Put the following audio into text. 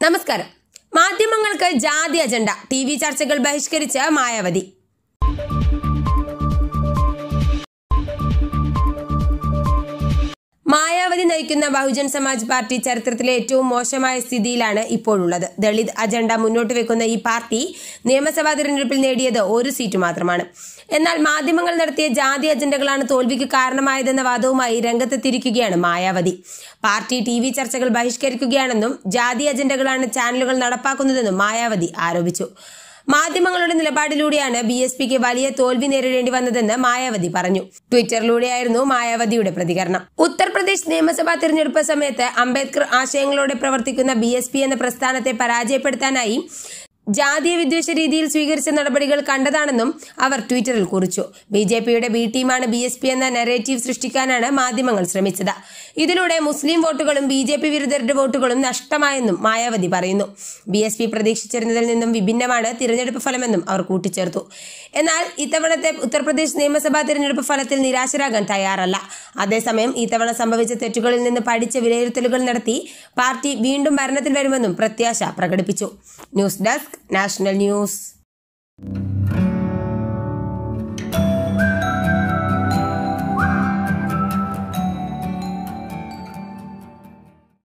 നമസ്കാരം മാധ്യമങ്ങൾക്ക് ജാതി അജണ്ട ടി വി ചർച്ചകൾ ബഹിഷ്കരിച്ച് മായാവതി മായാവതി നയിക്കുന്ന ബഹുജൻ സമാജ് പാർട്ടി ചരിത്രത്തിലെ ഏറ്റവും മോശമായ സ്ഥിതിയിലാണ് ഇപ്പോഴുള്ളത് ദളിത് അജണ്ട മുന്നോട്ട് വെക്കുന്ന ഈ പാർട്ടി നിയമസഭാ തിരഞ്ഞെടുപ്പിൽ നേടിയത് ഒരു സീറ്റ് മാത്രമാണ് എന്നാൽ മാധ്യമങ്ങൾ നടത്തിയ ജാതി അജണ്ടകളാണ് തോൽവിക്ക് കാരണമായതെന്ന വാദവുമായി രംഗത്തെത്തിയിരിക്കുകയാണ് മായാവതി പാർട്ടി ടി വി ചർച്ചകൾ ബഹിഷ്കരിക്കുകയാണെന്നും ജാതി അജണ്ടകളാണ് ചാനലുകൾ നടപ്പാക്കുന്നതെന്നും മായാവതി ആരോപിച്ചു മാധ്യമങ്ങളുടെ നിലപാടിലൂടെയാണ് ബി എസ് പിക്ക് വലിയ തോൽവി നേരിടേണ്ടി വന്നതെന്ന് മായാവതി പറഞ്ഞു ട്വിറ്ററിലൂടെയായിരുന്നു മായാവതിയുടെ പ്രതികരണം ഉത്തർപ്രദേശ് നിയമസഭാ തിരഞ്ഞെടുപ്പ് സമയത്ത് അംബേദ്കർ ആശയങ്ങളോടെ പ്രവർത്തിക്കുന്ന ബി എന്ന പ്രസ്ഥാനത്തെ പരാജയപ്പെടുത്താനായി ജാതീയ വിദ്വേഷ രീതിയിൽ സ്വീകരിച്ച നടപടികൾ കണ്ടതാണെന്നും അവർ ട്വിറ്ററിൽ കുറിച്ചു ബി ജെ പിയുടെ ബി ടീമാണ് ബി എസ് പി എന്ന നെറേറ്റീവ് സൃഷ്ടിക്കാനാണ് മാധ്യമങ്ങൾ ശ്രമിച്ചത് ഇതിലൂടെ മുസ്ലിം വോട്ടുകളും ബി ജെ പി വിരുദ്ധരുടെ വോട്ടുകളും നഷ്ടമായെന്നും മായാവതി പറയുന്നു ബി എസ് പി പ്രതീക്ഷിച്ചിരുന്നതിൽ നിന്നും വിഭിന്നമാണ് തിരഞ്ഞെടുപ്പ് ഫലമെന്നും അവർ കൂട്ടിച്ചേർത്തു എന്നാൽ ഇത്തവണത്തെ ഉത്തർപ്രദേശ് നിയമസഭാ തിരഞ്ഞെടുപ്പ് ഫലത്തിൽ നിരാശരാകാൻ തയ്യാറല്ല അതേസമയം ഇത്തവണ സംഭവിച്ച തെറ്റുകളിൽ നിന്ന് പഠിച്ച വിലയിരുത്തലുകൾ നടത്തി പാർട്ടി വീണ്ടും ഭരണത്തിൽ വരുമെന്നും പ്രത്യാശ പ്രകടിപ്പിച്ചു ന്യൂസ് ഡെസ്ക് നാഷണൽ ന്യൂസ്